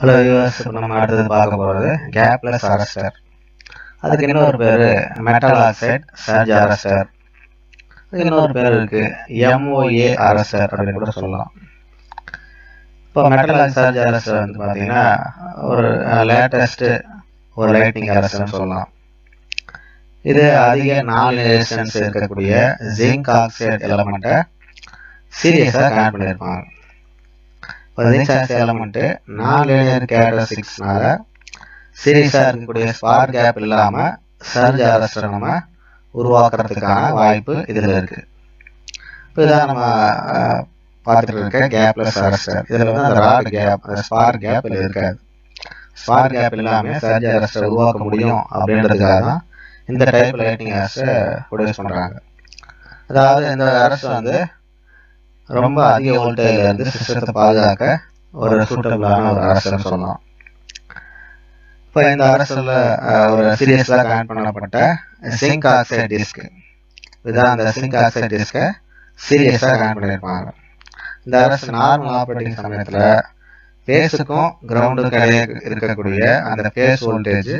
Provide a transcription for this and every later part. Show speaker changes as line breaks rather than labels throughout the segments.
hello US இப்போ நம்ம அடுத்தது பார்க்க போகிறது கேப்லெஸ் அரஸ்டர் அதுக்கு இன்னொரு பேர் மெட்டல் ஆக்சைடு சர்ஜ் அரஸ்டர் அதுக்கு இன்னொரு பேர் இருக்கு எம்ஓஏ அரஸ்டர் அப்படின்னு கூட சொல்லலாம் இப்போ மெட்டல் சர்ஜ் அரஸ்டர் வந்து பார்த்தீங்கன்னா ஒரு லேட்டஸ்ட்டு ஒரு லைட்னிங் அரஸ்டர்னு சொல்லலாம் இது அதிக நான் ரெசிஸ்டன்ஸ் இருக்கக்கூடிய ஜிங்க் ஆக்சைடு எலமெண்ட்டை சீரியஸாக கனெக்ட் பண்ணியிருப்பாங்க இப்போ zinc oxide element non linear கேரக்டரிஸ்டிக்ஸ்னால சீரியஸாக இருக்கக்கூடிய ஸ்பார் கேப் இல்லாமல் சர்ஜ் அரஸ்டர் நம்ம உருவாக்குறதுக்கான வாய்ப்பு இதில் இருக்கு இப்போ இதான் நம்ம பார்த்துட்டு இருக்க கேப்லெஸ் அரஸ்டர் இதில் வந்து அந்த ராட் கேப் அந்த ஸ்பார் கேப் இதில் இருக்காது ஸ்பார் கேப் இல்லாமல் சர்ஜ் அரஸ்டர் உருவாக்க முடியும் அப்படின்றதுக்காக தான் இந்த டைப் லைட்டிங் அரஸ்டை ப்ரொடியூஸ் பண்ணுறாங்க அதாவது இந்த அரஸ்ட் வந்து ரொம்ப அதிக வோல்டேஜ்ல இருந்து சிஸ்டத்தை பாதுகாக்க ஒரு சூட்டபிளான ஒரு அரஸ்டர்னு சொல்லலாம் இப்போ இந்த அரசில் ஒரு சீரியஸாக கனெக்ட் பண்ணப்பட்ட சிங்க் ஆக்சைடு டிஸ்க் இதுதான் அந்த சிங்க் ஆக்சைடு டிஸ்கை சீரியஸாக கனெக்ட் பண்ணியிருப்பாங்க இந்த அரசு நார்மல் ஆப்ரேட்டிங் சமயத்தில் பேஸுக்கும் கிரவுண்டுக்கும் இடையே இருக்கக்கூடிய அந்த பேஸ் வோல்டேஜ்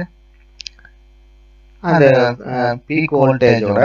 அந்த பீக் வோல்டேஜோட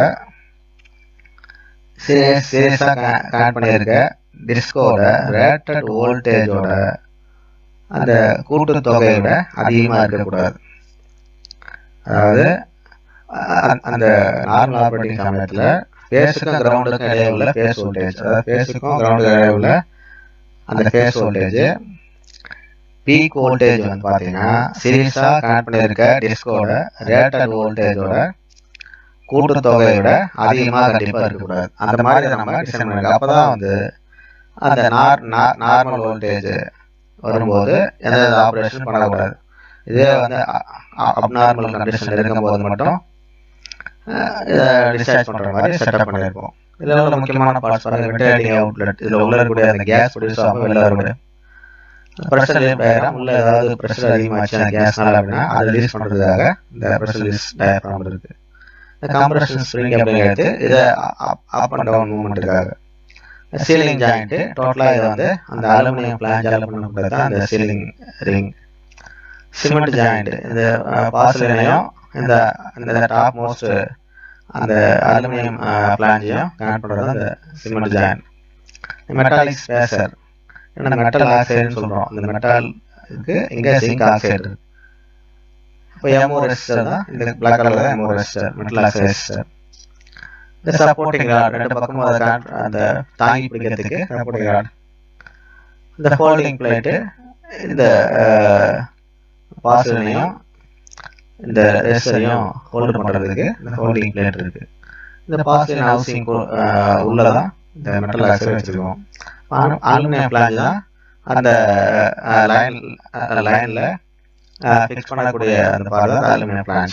சீரியஸாக கனெக்ட் பண்ணியிருக்க டிஸ்கோட ரேட்டட் வோல்டேஜோட அந்த கூட்டுத்தொகையை விட அதிகமாக இருக்கக்கூடாது அதாவது அந்த நார்மல் ஆப்ரேட்டிங் சமயத்தில் பேஸுக்கும் கிரவுண்டுக்கும் இடையே உள்ள பேஸ் வோல்டேஜ் அதாவது பேஸுக்கும் கிரவுண்டுக்கும் இடையே உள்ள அந்த பேஸ் வோல்டேஜ் பீக் வோல்டேஜ் வந்து பார்த்தீங்கன்னா சீரியஸாக கனெக்ட் பண்ணியிருக்க டிஸ்கோட ரேட்டட் வோல்டேஜோட கூட்டுத்தொகையை விட அதிகமாக கண்டிப்பாக இருக்கக்கூடாது அந்த மாதிரி நம்ம டிசைன் பண்ணிருக்கோம் அப்போ தான் வந்து அந்த நார் நார்மல் வோல்டேஜ் வரும்போது எந்த ஆப்ரேஷன் பண்ணக்கூடாது இதே வந்து அப்நார்மல் கண்டிஷன் இருக்கும்போது மட்டும் இதை டிஸ்சார்ஜ் பண்ணுற மாதிரி செட்டப் பண்ணியிருப்போம் இதில் உள்ள முக்கியமான பார்ட்ஸ் பாருங்க வென்டிலேட்டிங் அவுட்லெட் இதில் உள்ள இருக்கக்கூடிய அந்த கேஸ் ப்ரொடியூஸ் ஆகும் வெளில வரக்கூடிய ப்ரெஷர் டயக்ராம் உள்ள ஏதாவது ப்ரெஷர் அதிகமாச்சு அந்த கேஸ்னால அப்படின்னா அதை ரிலீஸ் பண்ணுறதுக்காக இந்த ப்ரெஷர் ரிலீஸ் டயக்ராம் இருக்குது இந்த கம்ப்ரஷன் ஸ்ப்ரிங் அப்படிங்கிறது இதை அப் அண்ட் டவுன் மூவ்மெண்ட்டுக்காக சீலிங் ஜாயிண்ட்டு டோட்டலாக இதை வந்து அந்த அலுமினியம் பிளாஞ்சால் பண்ணப்படுறது தான் அந்த சீலிங் ரிங் சிமெண்ட் ஜாயிண்ட் இந்த பாசிலையும் இந்த இந்த டாப் மோஸ்ட் அந்த அலுமினியம் பிளாஞ்சையும் கனெக்ட் பண்ணுறது அந்த சிமெண்ட் ஜாயிண்ட் மெட்டாலிக் ஸ்பேசர் ஏன்னா மெட்டல் ஆக்சைடுன்னு சொல்கிறோம் இந்த மெட்டாலுக்கு இங்கே சிங்க் ஆக்சைடு இப்போ எமோ ரெசிஸ்டர் தான் இந்த பிளாக் கலரில் தான் M O resistor metal oxide resistor இந்த சப்போர்ட்டிங் ராட் ரெண்டு பக்கமும் அதை அந்த தாங்கி பிடிக்கிறதுக்கு சப்போர்ட்டிங் ராட் இந்த ஹோல்டிங் பிளேட்டு இந்த பாசிலையும் இந்த ரெசிஸ்டரையும் ஹோல்டு பண்ணுறதுக்கு இந்த ஹோல்டிங் பிளேட் இருக்கு இந்த பாசிலின் ஹவுசிங் உள்ளதான் இந்த மெட்டல் ஆக்சைடு வச்சுருக்கோம் அலுமினியம் பிளாஞ்ச் தான் அந்த லைன் லைனில் ஃபிக்ஸ் பண்ணக்கூடிய அந்த பார் தான் அலுமினியம் பிளாஞ்ச்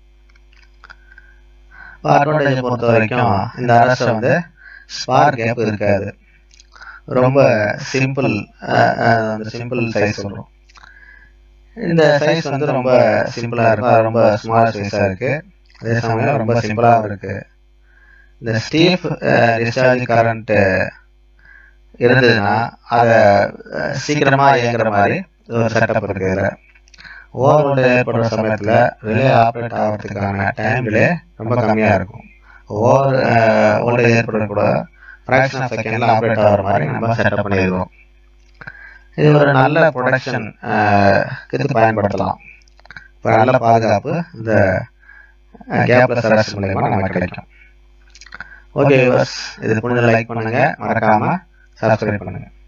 அட்வான்டேஜ் பொறுத்த வரைக்கும் இந்த அரசு வந்து ஸ்பார் கேப் இருக்காது ரொம்ப சிம்பிள் அந்த சிம்பிள் சைஸ் சொல்கிறோம் இந்த சைஸ் வந்து ரொம்ப சிம்பிளாக இருக்கும் அது ரொம்ப ஸ்மால் சைஸாக இருக்குது அதே சமயம் ரொம்ப சிம்பிளாகவும் இருக்குது இந்த ஸ்டீஃப் டிஸ்சார்ஜ் கரண்ட்டு இருந்ததுன்னா அதை சீக்கிரமாக இயங்குற மாதிரி ஒரு செட்டப் இருக்குது இதில் ஓவர் வோல்டேஜ் ஏற்படுற சமயத்தில் ரிலே ஆப்ரேட் ஆகிறதுக்கான டைம் ரிலே ரொம்ப கம்மியாக இருக்கும் ஓவர் வோல்டேஜ் ஏற்படக்கூட ஃப்ராக்ஷன் ஆஃப் செகண்டில் ஆப்ரேட் ஆகிற மாதிரி நம்ம செட்டப் பண்ணியிருக்கோம் இது ஒரு நல்ல ப்ரொடக்ஷன் இது பயன்படுத்தலாம் இப்போ நல்ல பாதுகாப்பு இந்த கேப்லெஸ் அரசு மூலயமா நமக்கு கிடைக்கும் ஓகே இது புனித லைக் பண்ணுங்கள் மறக்காமல் சப்ஸ்கிரைப் பண்ணுங்கள்